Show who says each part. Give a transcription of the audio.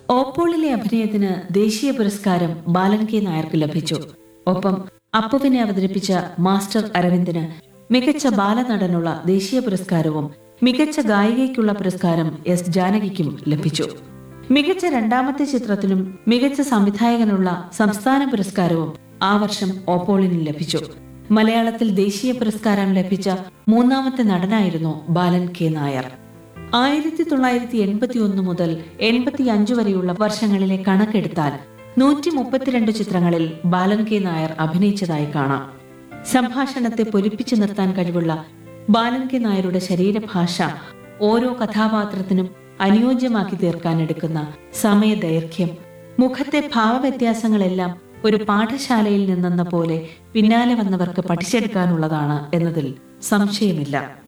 Speaker 1: ഓപ്പോളിലെ അഭിനയത്തിന് ദേശീയ പുരസ്കാരം ബാലൻ കെ നായർക്ക് ലഭിച്ചു ഒപ്പം അപ്പുവിനെ അവതരിപ്പിച്ച മാസ്റ്റർ അരവിന്ദിന് മികച്ച ബാലനടനുള്ള ദേശീയ പുരസ്കാരവും മികച്ച ഗായികയ്ക്കുള്ള പുരസ്കാരം എസ് ജാനകിക്കും ലഭിച്ചു മികച്ച രണ്ടാമത്തെ ചിത്രത്തിനും മികച്ച സംവിധായകനുള്ള സംസ്ഥാന പുരസ്കാരവും ആ വർഷം ഓപ്പോളിന് ലഭിച്ചു മലയാളത്തിൽ ദേശീയ പുരസ്കാരം ലഭിച്ച മൂന്നാമത്തെ നടനായിരുന്നു ബാലൻ കെ നായർ ആയിരത്തി തൊള്ളായിരത്തി എൺപത്തി ഒന്ന് മുതൽ എൺപത്തി അഞ്ച് വരെയുള്ള വർഷങ്ങളിലെ കണക്കെടുത്താൽ നൂറ്റി മുപ്പത്തിരണ്ട് ചിത്രങ്ങളിൽ ബാലൻ കെ നായർ അഭിനയിച്ചതായി കാണാം സംഭാഷണത്തെ പൊലിപ്പിച്ചു നിർത്താൻ കഴിവുള്ള ബാലൻ കെ നായരുടെ ശരീരഭാഷ ഓരോ കഥാപാത്രത്തിനും അനുയോജ്യമാക്കി തീർക്കാൻ എടുക്കുന്ന സമയദൈർഘ്യം മുഖത്തെ ഭാവവ്യത്യാസങ്ങളെല്ലാം ഒരു പാഠശാലയിൽ നിന്നെന്ന പോലെ പിന്നാലെ വന്നവർക്ക് പഠിച്ചെടുക്കാനുള്ളതാണ് എന്നതിൽ സംശയമില്ല